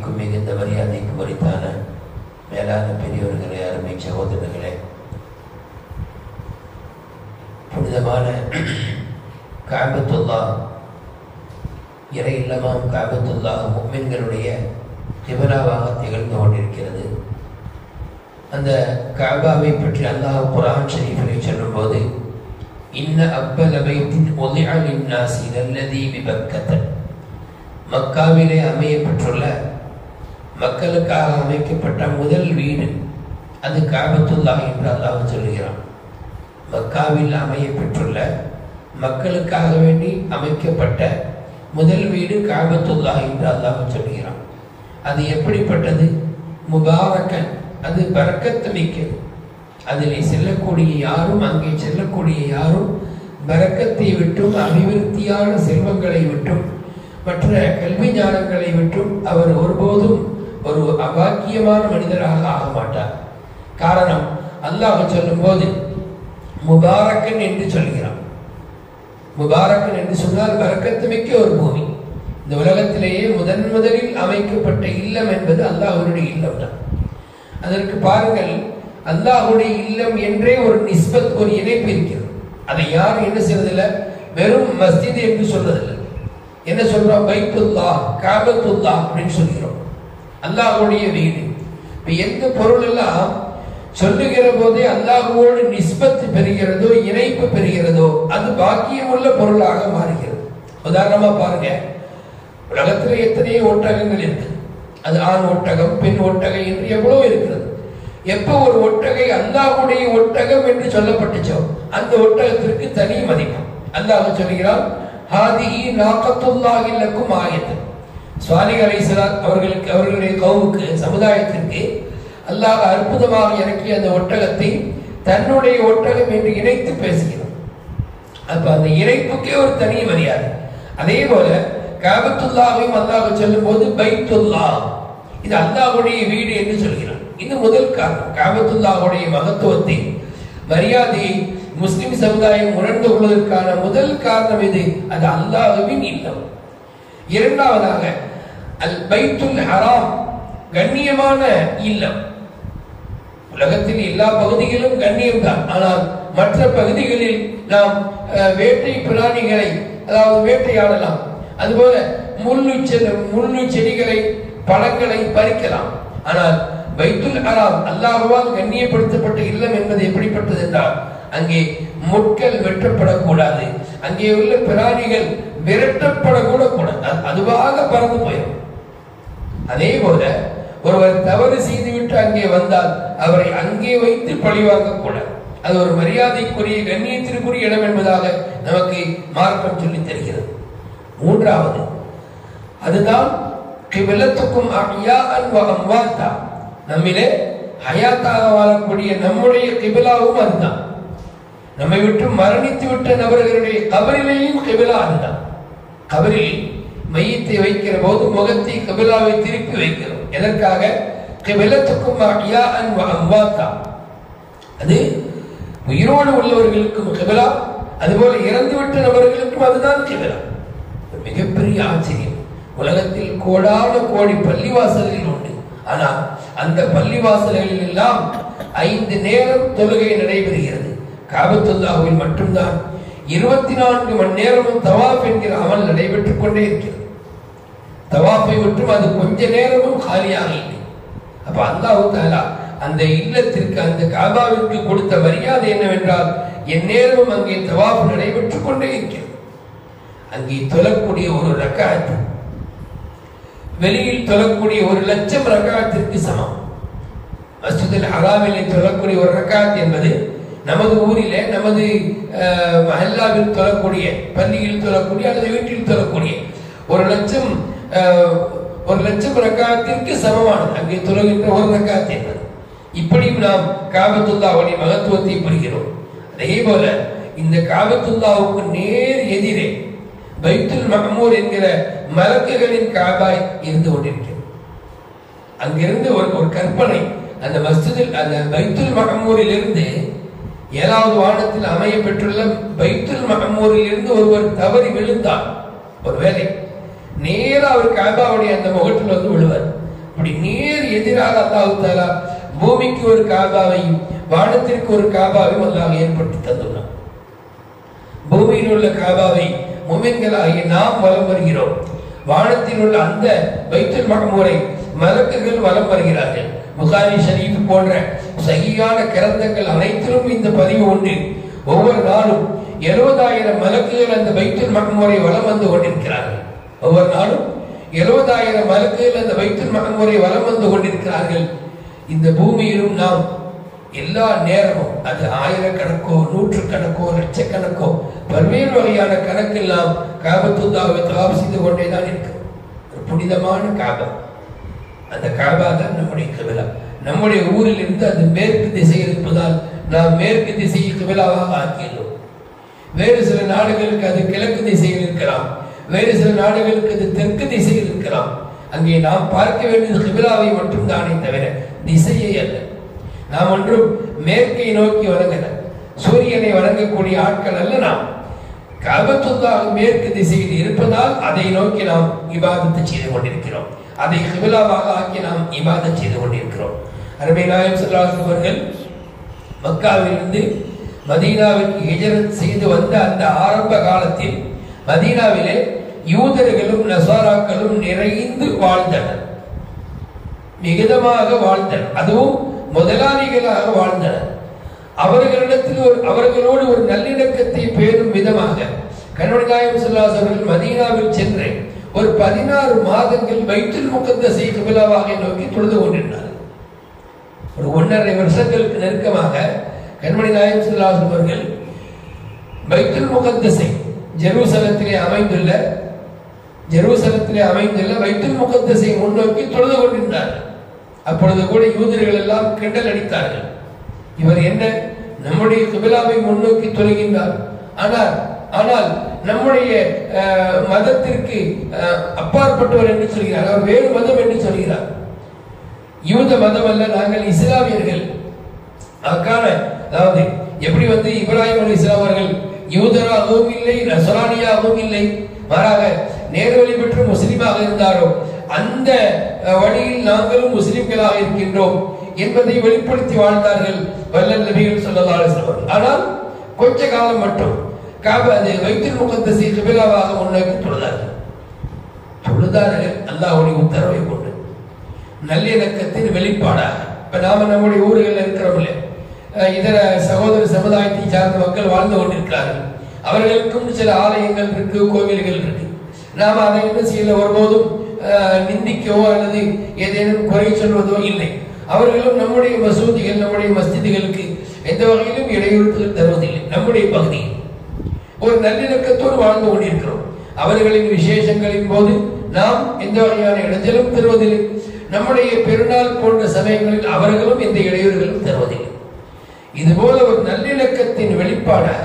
கண்ணியத்திற்கும் மிகுந்த மரியாதைக்கும் உரித்தான மேலான பெரியவர்களே அருமை சகோதரர்களே புனிதமான காபத்துல்லா இறை இல்லமாம் காபத்துல்லா முக்மின்களுடைய கிபலாவாக திகழ்ந்து கொண்டிருக்கிறது அந்த காபாவை பற்றி அல்லாஹ் குரான் ஷரீஃபிலே சொல்லும்போது இன்ன அப்பல பைத்தின் ஒலிஅலின் நாசி நல்லதி விபக்கத்த மக்காவிலே அமையப்பட்டுள்ள மக்களுக்காக அமைக்கப்பட்ட முதல் வீடு அது காபத்துல்லா என்று அல்லாஹ் சொல்லுகிறான் மக்காவில் அமையப்பெற்றுள்ள மக்களுக்காக வேண்டி அமைக்கப்பட்ட முதல் வீடு காபத்துல்லா என்று அல்லாஹ் சொல்கிறான் அது எப்படிப்பட்டது முபாரக்கன் அது பறக்கத்து மிக்கது அதிலே செல்லக்கூடிய யாரும் அங்கே செல்லக்கூடிய யாரும் பறக்கத்தை விட்டும் அபிவிருத்தியான செல்வங்களை விட்டும் மற்ற கல்வி ஞானங்களை விட்டும் அவர் ஒருபோதும் ஒரு அபாக்கியமான மனிதராக ஆக மாட்டார் காரணம் அல்லாஹ் சொல்லும்போது முபாரக்கன் என்று சொல்கிறான் முபாரக்கன் என்று சொன்னால் பறக்கத்து மிக்க ஒரு பூமி இந்த உலகத்திலேயே முதன் முதலில் அமைக்கப்பட்ட இல்லம் என்பது அல்லாஹ்வுடைய இல்லம் தான் அதற்கு பாருங்கள் அல்லாஹுடைய இல்லம் என்றே ஒரு நிஸ்பத் ஒரு இணைப்பு இருக்கிறது அதை யாரும் என்ன செய்யறதில்ல வெறும் மஸ்ஜித் என்று சொல்றதில்லை என்ன சொல்றோம் பைத்துல்லா காபத்துல்லா அப்படின்னு சொல்கிறோம் அல்லாஹுடைய வீடு இப்ப எந்த பொருள் எல்லாம் சொல்லுகிற போதே அல்லாஹுவோடு நிஸ்பத்து பெறுகிறதோ இணைப்பு பெறுகிறதோ அது பாக்கியமுள்ள பொருளாக மாறுகிறது உதாரணமா பாருங்க உலகத்துல எத்தனையோ ஒட்டகங்கள் இருக்கு அது ஆண் ஒட்டகம் பெண் ஒட்டகை என்று எவ்வளவு இருக்கிறது எப்ப ஒரு ஒட்டகை அல்லாஹுடைய ஒட்டகம் என்று சொல்லப்பட்டுச்சோ அந்த ஒட்டகத்திற்கு தனி மதிப்பு அல்லாஹ் சொல்கிறான் ஹாதிஹி நாகத்துல்லாஹி லக்கும் ஆயத்து சுவாலிக் அலைஹிஸ்ஸலாம் அவர்களுக்கு அவர்களுடைய கவுமுக்கு சமுதாயத்திற்கு அல்லாஹ் அற்புதமாக இறக்கிய அந்த ஒட்டகத்தை தன்னுடைய ஒட்டகம் என்று இணைத்து பேசுகிறான் அப்ப அந்த இணைப்புக்கே ஒரு தனி மரியாதை அதே போல காபத்துல்லாவையும் அல்லாஹ் சொல்லும் போது பைத்துல்லா இது அல்லாஹுடைய வீடு என்று சொல்கிறான் இது முதல் காரணம் காபத்துல்லாவுடைய மகத்துவத்தை மரியாதையை முஸ்லிம் சமுதாயம் உணர்ந்து கொள்வதற்கான முதல் காரணம் இது அது அல்லாஹுவின் இல்லம் இரண்டாவதாக அல் பைத்துல் ஹராம் கண்ணியமான இல்லம் உலகத்தில் எல்லா பகுதிகளிலும் கண்ணியம் தான் ஆனால் மற்ற பகுதிகளில் நாம் அஹ், வேட்டை பிராணிகளை அதாவது வேட்டையாடலாம் அதுபோல முள்ளு செ- முள்ளு செடிகளை பழங்களை பறிக்கலாம் ஆனால் பைத்துல் ஹராம் அல்லாஹ்வால் கண்ணியப்படுத்தப்பட்ட இல்லம் என்பது எப்படிப்பட்டது என்றால் அங்கே முட்கள் வெட்டப்படக்கூடாது அங்கே உள்ள பிராணிகள் விரட்டப்படக்கூட கூடாது அது- அதுவாக பறந்து போயிடும் அதே போல ஒருவர் தவறு செய்துவிட்டு அங்கே வந்தால் அவரை அங்கே வைத்து பழிவாங்க கூடாது அது ஒரு மரியாதைக்குரிய கண்ணியத்திற்குரிய இடம் என்பதாக நமக்கு மார்க்கம் சொல்லித் தருகிறது மூன்றாவது அதுதான் கிபிலத்துக்கும் அஹ்யாஅன் வ அம்வாத்தா நம்மிலே ஹயாத்தாக வாழக்கூடிய நம்முடைய கிபிலாவும் அதுதான் நம்மை விட்டு மரணித்து விட்ட நபர்களுடைய கபரிலேயும் கிபிலா அதுதான் கபரில் மையத்தை வைக்கிற போது முகத்தை கபிலாவை திருப்பி வைக்கிறோம் எதற்காக கிபிலத்துக்கும் அஹ்யாஅன் வ அம்வாத்தா அது உயிரோடு உள்ளவர்களுக்கும் கிபிலா அதுபோல இறந்துவிட்ட நபர்களுக்கும் அதுதான் கிபிலா ஒரு மிகப்பெரிய ஆச்சரியம் உலகத்தில் கோடான கோடி பள்ளிவாசல்கள் உண்டு ஆனால் அந்த பள்ளிவாசல்களில் எல்லாம் ஐந்து நேரம் தொழுகை நடைபெறுகிறது காபத்துல்லாவில் மட்டும்தான் இருபத்தி நான்கு மணி நேரமும் தவாப் என்கிற அமல் நடைபெற்றுக் கொண்டே இருக்கிறது தவாப்பை விட்டும் அது கொஞ்ச நேரமும் காலியாக இல்லை அப்ப அல்லாஹு தாலா அந்த இல்லத்திற்கு அந்த காபாவிற்கு கொடுத்த மரியாதை என்னவென்றால் என் நேரமும் அங்கே தவாப் நடைபெற்றுக் கொண்டே இருக்கிறது அங்கே தொழக்கூடிய ஒரு ரக்காத்து வெளியில் தொழக்கூடிய ஒரு லட்சம் ரக்காத்திற்கு சமம் மஸ்ஜிதில் ஹராமிலே தொழக்கூடிய ஒரு ரக்காத் என்பது நமது ஊரிலே நமது அஹ், மஹல்லாவில் தொழக்கூடிய பள்ளியில் தொழக்கூடிய அல்லது வீட்டில் தொழக்கூடிய ஒரு லட்சம் அஹ், ஒரு லட்சம் ரக்காத்திற்கு சமமானது அங்கே தொழுகின்ற ஒரு ரக்காத் என்பது இப்படியும் நாம் காபத்துல்லாவுடைய மகத்துவத்தை புரிகிறோம் அதே போல இந்த காபத்துல்லாவுக்கு நேர் எதிரே பைத்துல் மஹமூர் என்கிற மலக்குகளின் காபாய் இருந்து கொண்டிருக்கிறது அங்கிருந்து ஒரு ஒரு கற்பனை அந்த மஸ்ஜிதில் அந்த பைத்துல் மஹமூரில் இருந்து ஏழாவது வானத்தில் அமைய பெற்றுள்ள பைத்துல் மஹமூரில் இருந்து ஒருவர் தவறி விழுந்தார் ஒரு வேலை நேரா அவர் காபாவுடைய அந்த முகட்டில் வந்து விழுவார் இப்படி நேர் எதிராக அல்லாஹு தாலா பூமிக்கு ஒரு காபாவையும் வானத்திற்கு ஒரு காபாவையும் அல்லாஹ் ஏற்படுத்தி தந்துள்ளான் பூமியில் உள்ள காபாவை முமின்களாகிய நாம் வலம் வருகிறோம் வானத்தில் உள்ள அந்த பைத்துல் மகமூரை மலக்குகள் வலம் வருகிறார்கள் புகாரி ஷரீஃப் போன்ற சகியான கிரந்தங்கள் அனைத்திலும் இந்த பதிவு உண்டு ஒவ்வொரு நாளும் எழுபதாயிரம் மலக்குகள் அந்த பைத்துல் மகமூரை வலம் வந்து கொண்டிருக்கிறார்கள் ஒவ்வொரு நாளும் எழுபதாயிரம் மலக்குகள் அந்த பைத்துல் மகமூரை வலம் வந்து கொண்டிருக்கிறார்கள் இந்த பூமியிலும் நாம் எல்லா நேரமும் அது ஆயிரக்கணக்கோ நூற்றுக்கணக்கோ லட்சக்கணக்கோ பல்வேறு வகையான கணக்கெல்லாம் காபத்துல்லாவை தவாப் செய்து கொண்டே தான் இருக்கு ஒரு புனிதமான காபம் அந்த காபா தான் நம்முடைய கிபிலா நம்முடைய ஊரில் இருந்து அது மேற்கு திசையில் இருப்பதால் நாம் மேற்கு திசையை கிபிலாவாக ஆக்கியுள்ளோம் வேறு சில நாடுகளுக்கு அது கிழக்கு திசையில் இருக்கலாம் வேறு சில நாடுகளுக்கு அது தெற்கு திசையில் இருக்கலாம் அங்கே நாம் பார்க்க வேண்டியது கிபிலாவை மட்டும்தானே தவிர திசையை அல்ல நாம் ஒன்றும் மேற்கை நோக்கி வணங்கல சூரியனை வணங்கக்கூடிய ஆட்கள் அல்ல நாம் கபத்துல்லா மேற்கு திசையில் இருப்பதால் அதை நோக்கி நாம் இபாதத்தை செய்து கொண்டிருக்கிறோம் அதை கிபிலாவாக ஆக்கி நாம் இபாதத் செய்து கொண்டிருக்கிறோம் அருமை நாயம் சொல்லாசம் அவர்கள் மக்காவிலிருந்து மதீனாவிற்கு ஹிஜரத் செய்து வந்த அந்த ஆரம்ப காலத்தில் மதீனாவிலே யூதர்களும் நசாராக்களும் நிறைந்து வாழ்ந்தனர் மிகுதமாக வாழ்ந்தனர் அதுவும் முதலாளிகளாக வாழ்ந்தனர் அவர்களிடத்தில் ஒரு அவர்களோடு ஒரு நல்லிணக்கத்தை பேரும் விதமாக கண்மணி நாயம் சொல்லாஸ் அவர்கள் மதீனாவில் சென்று ஒரு பதினாறு மாதங்கள் வயிற்றில் முகந்தசை கிபிலாவாக நோக்கி தொழுது கொண்டிருந்தார் ஒரு ஒன்றரை வருஷங்களுக்கு நெருக்கமாக கண்மணி நாயம் சொல்லாஸ் அவர்கள் பைத்துல் முகந்தசை ஜெருசலத்திலே அமைந்துள்ள ஜெருசலத்திலே அமைந்துள்ள வைத்துல் முகத்தசை முன்னோக்கி தொழுது கொண்டிருந்தார் அப்பொழுது கூட யூதர்கள் எல்லாம் கிண்டல் அடித்தார்கள் இவர் என்ன நம்முடைய குபிலாவை முன்னோக்கி தொழுகின்றார் ஆனால் ஆனால் நம்முடைய அஹ், மதத்திற்கு அஹ், அப்பாற்பட்டவர் என்று சொல்கிறார் அவர் வேறு மதம் என்று சொல்கிறார் யூத மதம் அல்ல நாங்கள் இஸ்லாமியர்கள் அதற்கான அதாவது எப்படி வந்து இப்ராஹிம் அலி இஸ்லாம் அவர்கள் யூதராகவும் இல்லை நசரானியாகவும் இல்லை மாறாக நேர்வழி பெற்று முஸ்லிமாக இருந்தாரோ அந்த அஹ், வழியில் நாங்களும் முஸ்லிம்களாக இருக்கின்றோம் என்பதை வெளிப்படுத்தி வாழ்ந்தார்கள் வல்லல் நபிகள் சொல்லலாம் அவர்கள் ஆனால் கொஞ்ச காலம் மட்டும் காப அது வைத்திரு முகத்தசி கிபிலாவாக முன்னோக்கி தொழுதார்கள் தொழுதார்கள் அல்லாஹ்வுடைய உத்தரவை கொண்டு நல்லிணக்கத்தின் வெளிப்பாடாக இப்ப நாம நம்முடைய ஊர்களில் இருக்கிறோம்ல அஹ் இதர சகோதர சமுதாயத்தை சார்ந்த மக்கள் வாழ்ந்து கொண்டிருக்கிறார்கள் அவர்களுக்கும் சில ஆலயங்கள் இருக்கு கோவில்கள் இருக்கு நாம் அதை என்ன செய்யல ஒருபோதும் அஹ், நிந்திக்கவோ அல்லது ஏதேனும் குறை சொல்வதோ இல்லை அவர்களும் நம்முடைய மசூதிகள் நம்முடைய மஸ்ஜிதுகளுக்கு எந்த வகையிலும் இடையூறுகள் தருவதில்லை நம்முடைய பகுதியில் ஒரு நல்லிணக்கத்தோடு வாழ்ந்து கொண்டிருக்கிறோம் அவர்களின் விசேஷங்களின் போது நாம் எந்த வகையான இடைஞ்சலும் தருவதில்லை நம்முடைய பெருநாள் போன்ற சமயங்களில் அவர்களும் எந்த இடையூறுகளும் தருவதில்லை இதுபோல ஒரு நல்லிணக்கத்தின் வெளிப்பாடாக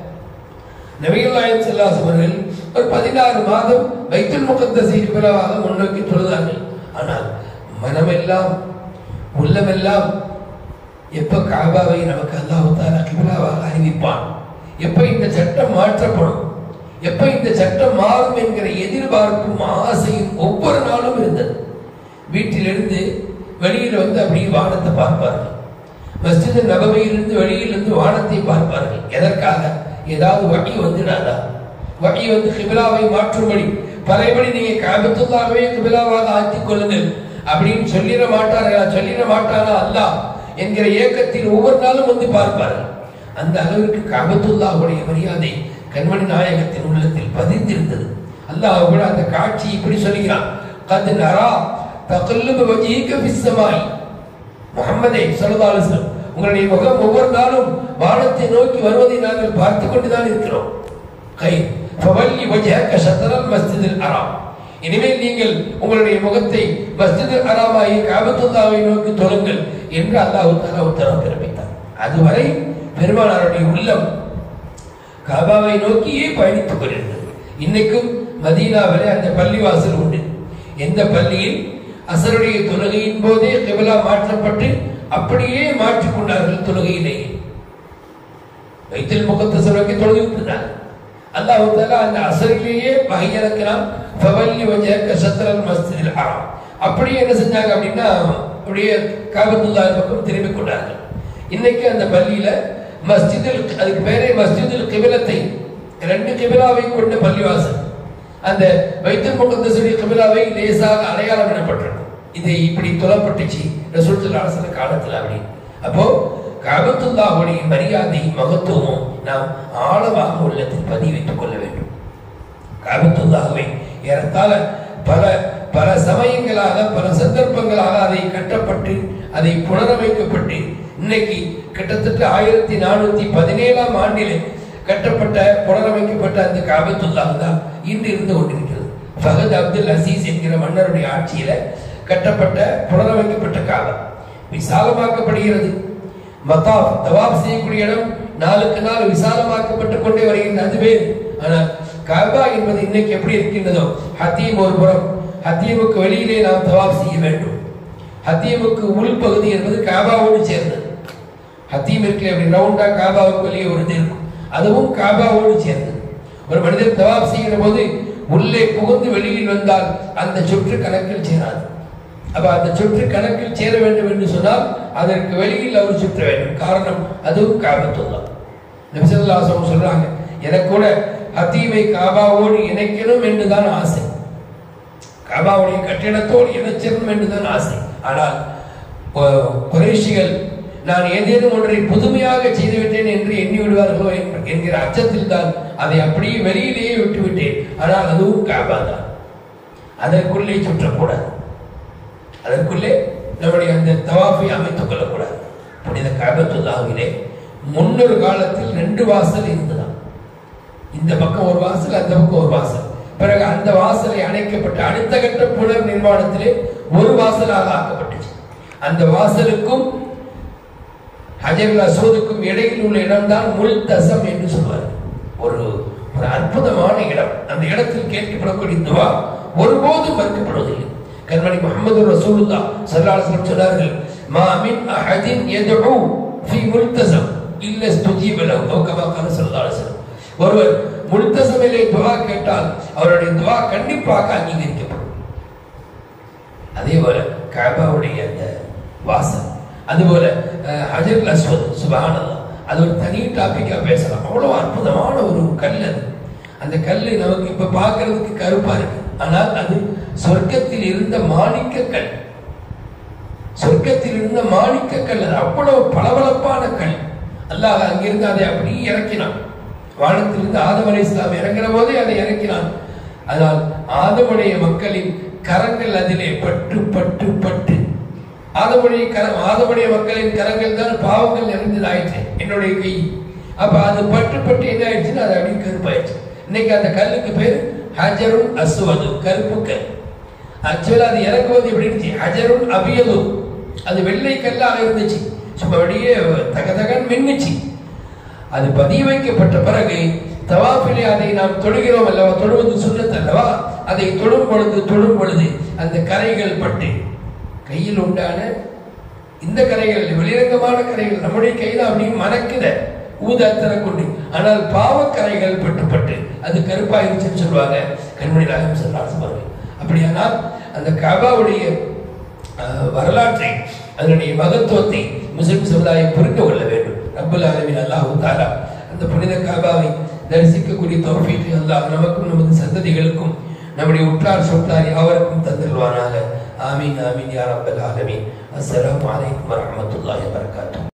நபிகள் நாயகம் ஸல்லல்லாஹு அவர்கள் ஒரு பதினாறு மாதம் வைத்துல் முகத்தசி கிபிலாவாக முன்னோக்கி தொழுதார்கள் ஆனால் மனமெல்லாம் உள்ளமெல்லாம் எப்ப காபாவை நமக்கு அல்லாஹ் தாலா கிபிலாவாக அறிவிப்பான் எப்ப இந்த சட்டம் மாற்றப்படும் எப்ப இந்த சட்டம் மாறும் என்கிற எதிர்பார்ப்பும் ஆசையும் ஒவ்வொரு நாளும் இருந்தது வீட்டிலிருந்து வெளியில் வந்து அப்படியே வானத்தை பார்ப்பார்கள் மஸ்ஜித் நபவையிலிருந்து வெளியிலிருந்து வானத்தை பார்ப்பார்கள் எதற்காக ஏதாவது வகை வந்துடாதா வகை வந்து கிபிலாவை மாற்றும்படி பழையபடி நீங்க காபத்துல்லாகவே கிபிலாவாக ஆக்கிக் கொள்ளுங்கள் அப்படின்னு சொல்லிட மாட்டார்களா சொல்லிட மாட்டானா அல்லாஹ் என்கிற ஏக்கத்தில் ஒவ்வொரு நாளும் வந்து பார்ப்பார்கள் அந்த அளவிற்கு காபத்துல்லாஹுடைய மரியாதை கண்மணி நாயகத்தின் உள்ளத்தில் பதிந்திருந்தது அல்லாஹ் கூட அந்த காட்சி இப்படி சொல்கிறான் கது நரா தகல்லுப வஜீக பிஸ்ஸமாய் முகமதே ஸல்லல்லாஹு அலைஹி வஸல்லம் உங்களுடைய முகம் ஒவ்வொரு நாளும் வானத்தை நோக்கி வருவதை நாங்கள் பார்த்து கொண்டுதான் இருக்கிறோம் கை ஃபவல்லி வஜஹக ஷத்ரல் மஸ்ஜிதில் ஹராம் இனிமேல் நீங்கள் உங்களுடைய முகத்தை மஸ்ஜிதில் ஹராமாகி காபத்துல்லாவை நோக்கி தொழுங்கள் என்று அல்லாஹ் தஆலா உத்தரவு பிறப்பித்தார் அதுவரை பெருமானாருடைய உள்ளம் காபாவை நோக்கியே பயணித்துக் கொண்டிருந்தது இன்னைக்கும் மதீனாவிலே அந்த பள்ளிவாசல் உண்டு எந்த பள்ளியில் அசருடைய தொழுகையின் போதே கிபிலா மாற்றப்பட்டு அப்படியே மாற்றிக் கொண்டார்கள் தொழுகையிலேயே வைத்தில் முகத்தசர் நோக்கி தொழுது விட்டுனார் அல்லாஹ் தாலா அந்த அசரிலேயே வகை இறக்கலாம் ஃபவல்லி வஜஹக ஷத்ரல் மஸ்ஜிதில் ஹராம் அப்படியே என்ன செஞ்சாங்க அப்படின்னா அப்படியே காபத்துல்லா பக்கம் திரும்பி கொண்டார்கள் இன்னைக்கு அந்த பள்ளியில மஸ்ஜிதில் அதுக்கு பேரே மஸ்ஜிதில் கிபிலத்தை ரெண்டு கிபிலாவை கொண்ட பள்ளிவாசல் அந்த வைத்தல் முகத்தசுடைய கிபிலாவை லேசாக அடையாளம் இடப்பட்டிருக்கும் இதை இப்படி துலப்பட்டுச்சு ரசூல் அரசன காலத்துல அப்படி அப்போ காபத்துல்லாவுடைய மரியாதை மகத்துவமும் நாம் ஆழமாக உள்ளத்தில் பதிவு வைத்துக் கொள்ள வேண்டும் காபத்துல்லாகவே ஏறத்தாழ பல பல சமயங்களாக பல சந்தர்ப்பங்களாக அதை கட்டப்பட்டு அதை புனரமைக்கப்பட்டு இன்னைக்கு கிட்டத்தட்ட ஆயிரத்தி நானூத்தி பதினேழாம் ஆண்டிலே கட்டப்பட்ட புனரமைக்கப்பட்ட அந்த காபத்துல்லா தான் இன்று இருந்து கொண்டிருக்கிறது ஃபகத் அப்துல் அசீஸ் என்கிற மன்னருடைய ஆட்சியில கட்டப்பட்ட புனரமைக்கப்பட்ட காபா விசாலமாக்கப்படுகிறது மத்தாப் தவாப் செய்யக்கூடிய இடம் நாளுக்கு நாள் விசாலமாக்கப்பட்டுக் கொண்டே வருகின்ற அது வேறு ஆனால் காபா என்பது இன்னைக்கு எப்படி இருக்கின்றதோ ஹத்தீம் ஒரு புறம் ஹத்தீமுக்கு வெளியிலே நாம் தவாப் செய்ய வேண்டும் ஹத்தீமுக்கு உள்பகுதி என்பது காபாவோடு சேர்ந்தது ஹத்தீம் இருக்கு அப்படி ரவுண்டா காபாவுக்கு வெளியே ஒரு இது இருக்கும் அதுவும் காபாவோடு சேர்ந்தது ஒரு மனிதர் தவாப் செய்கிற போது உள்ளே புகுந்து வெளியில் வந்தால் அந்த சுற்று கணக்கில் சேராது அப்ப அந்த சுற்று கணக்கில் சேர வேண்டும் என்று சொன்னால் அதற்கு வெளியில் அவர் சுற்ற வேண்டும் காரணம் அதுவும் காபத்துல்லாம் நபிசல்லாசம் சொல்றாங்க எனக்கு கூட ஹத்தீமை காபாவோடு இணைக்கணும் என்றுதான் ஆசை காபாவுடைய கட்டிடத்தோடு இணைச்சிடணும் என்றுதான் ஆசை ஆனால் அஹ், குறைஷிகள் நான் ஏதேனும் ஒன்றை புதுமையாக செய்துவிட்டேன் என்று எண்ணி விடுவார்களோ என்கிற- என்கிற அச்சத்தில் தான் அதை அப்படியே வெளியிலேயே விட்டுவிட்டேன் ஆனால் அதுவும் காபா தான் அதற்குள்ளே சுற்றக்கூடாது அதற்குள்ளே நம்முடைய அந்த தவாஃபை அமைத்துக் கொள்ளக்கூடாது புனித காபத்துல்லாவிலே முன்னொரு காலத்தில் ரெண்டு வாசல் இருந்ததாம் இந்த பக்கம் ஒரு வாசல் அந்த பக்கம் ஒரு வாசல் பிறகு அந்த வாசலை அணைக்கப்பட்டு அடுத்த கட்ட புனர் நிர்மாணத்திலே ஒரு வாசலாக ஆக்கப்பட்டுச்சு அந்த வாசலுக்கும் ஹஜர் அசோதுக்கும் இடையில் உள்ள இடம்தான் முல்தசம் என்று சொல்வார் ஒரு ஒரு அற்புதமான இடம் அந்த இடத்தில் கேட்கப்படக்கூடிய துவா ஒருபோதும் மறுக்கப்படுவதில்லை கண்மணி முகமது ரசூலுல்லா ஸல்லல்லாஹு அலைஹி வஸல்லம் சொன்னார்கள் மா மின் அஹதின் யதுஉ ஃபீ முல்தசம் இல்ல ஸ்துஜீப லஹு அவ் கமா கால ஸல்லல்லாஹு அலைஹி வஸல்லம் ஒருவர் முல்தசமிலே துவா கேட்டால் அவருடைய துவா கண்டிப்பாக அங்கீகரிக்கப்படும் அதே போல காபாவுடைய அந்த வாசல் அதுபோல அஹ், ஹஜர் அஸ்வத் சுபஹானல்லாஹ் அது ஒரு தனி டாபிக்கா பேசலாம் அவ்வளவு அற்புதமான ஒரு கல் அது அந்த கல் நமக்கு இப்ப பார்க்கிறதுக்கு கருப்பா இருக்கு ஆனால் அது சொர்க்கத்தில் இருந்த மாணிக்க கல் சொர்க்கத்தில் இருந்த மாணிக்க கல் அது அவ்வளவு பளபளப்பான கல் அல்லாஹ் அங்கிருந்து அதை அப்படியே இறக்கினான் வானத்திலிருந்து ஆதம் அலை இஸ்லாம் இறங்குற போதே அதை இறக்கினான் அதனால் ஆதமுடைய மக்களின் கரங்கள் அதிலே பட்டு பட்டு பட்டு ஆதமுடைய கரம் ஆதமுடைய மக்களின் கரங்கள் தான் பாவங்கள் நிறைந்ததாயிற்று என்னுடைய கை அப்ப அது பட்டு பட்டு என்ன ஆயிடுச்சுன்னா அது அப்படியே கருப்பாயிடுச்சு இன்னைக்கு அந்த கல்லுக்கு பேர் ஹஜருன் அஸ்வது கருப்பு கல் ஆக்சுவலா அது இறக்குவது எப்படி இருந்துச்சு ஹஜருன் அபியது அது வெள்ளை கல்லாக இருந்துச்சு சும்மா அப்படியே தகதகன் மின்னுச்சு அது பதிய வைக்கப்பட்ட பிறகு தவாஃபிலே அதை நாம் தொழுகிறோம் அல்லவா தொழுவது சுண்ணத் அல்லவா அதை தொழும் பொழுது தொழும் பொழுது அந்த கரைகள் பட்டு கையில் உண்டான இந்த கரைகள் வெளிரங்கமான கரைகள் நம்முடைய கையில அப்படியே மணக்குத ஊதாத்தரை கொண்டு ஆனால் பாவக்கரைகள் பட்டு பட்டு அது கருப்பாயிருச்சுன்னு சொல்லுவாங்க கண்மணி நாயகம் சொல்லாசு அப்படியானால் அந்த கபாவுடைய அஹ், வரலாற்றை அதனுடைய மகத்துவத்தை முஸ்லிம் சமுதாயம் புரிந்து கொள்ள வேண்டும் ரப்பல் ஆலமீன் அல்லாஹ் தாலா அந்த புனித காபாவை தரிசிக்கக்கூடிய தௌஃபீக்கை அல்லாஹ் நமக்கும் நமது சந்ததிகளுக்கும் நம்முடைய உற்றார் சொற்றார் யாவருக்கும் தந்தருவானாக ஆமீன் ஆமீன் யா ரப்பல் ஆலமீன் அஸ்ஸலாமு அலைக்கும் வரஹ்மத்துல்லாஹி வபரகாத்துஹு